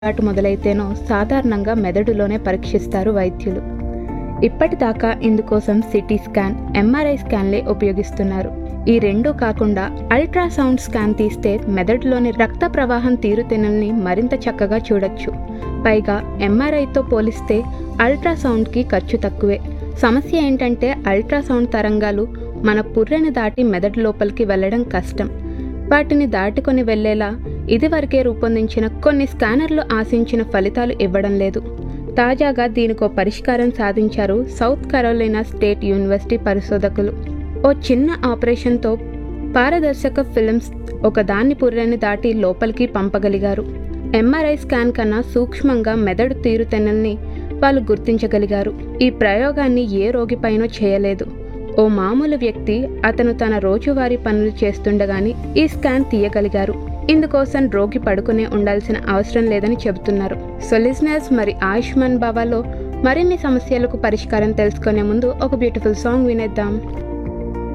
ఘాటు మొదలైతేనో సాధారణంగా మెదడులోనే పరీక్షిస్తారు వైద్యులు ఇప్పటిదాకా ఇందుకోసం సిటీ స్కాన్ ఎంఆర్ఐ స్కాన్లే ఉపయోగిస్తున్నారు ఈ రెండూ కాకుండా అల్ట్రాసౌండ్ స్కాన్ తీస్తే మెదడులోని రక్త ప్రవాహం తీరుతెన్నుల్ని మరింత చక్కగా చూడొచ్చు పైగా ఎంఆర్ఐతో పోలిస్తే అల్ట్రాసౌండ్కి ఖర్చు తక్కువే సమస్య ఏంటంటే అల్ట్రాసౌండ్ తరంగాలు మన పుర్రెని దాటి మెదడు లోపలికి వెళ్ళడం కష్టం వాటిని దాటుకొని వెళ్లేలా ఇదివరకే రూపొందించిన కొన్ని స్కానర్లు ఆశించిన ఫలితాలు ఇవ్వడం లేదు తాజాగా దీనికో పరిష్కారం సాధించారు సౌత్ కరోలినా స్టేట్ యూనివర్సిటీ పరిశోధకులు ఓ చిన్న ఆపరేషన్తో పారదర్శక ఫిల్మ్స్ ఒకదాన్ని పుర్రెని దాటి లోపలికి పంపగలిగారు ఎంఆర్ఐ స్కాన్ కన్నా సూక్ష్మంగా మెదడు తీరుతెన్నుల్ని వాళ్ళు గుర్తించగలిగారు ఈ ప్రయోగాన్ని ఏ రోగిపైనో చేయలేదు ఓ మామూలు వ్యక్తి అతను తన రోజువారీ పనులు చేస్తుండగానే ఈ స్కాన్ తీయగలిగారు ఇందుకోసం రోగి పడుకునే ఉండాల్సిన అవసరం లేదని చెబుతున్నారు సో లిజనర్స్ మరి ఆయుష్మాన్ బాబాలో మరిన్ని సమస్యలకు పరిష్కారం తెలుసుకునే ముందు ఒక బ్యూటిఫుల్ సాంగ్ వినేద్దాం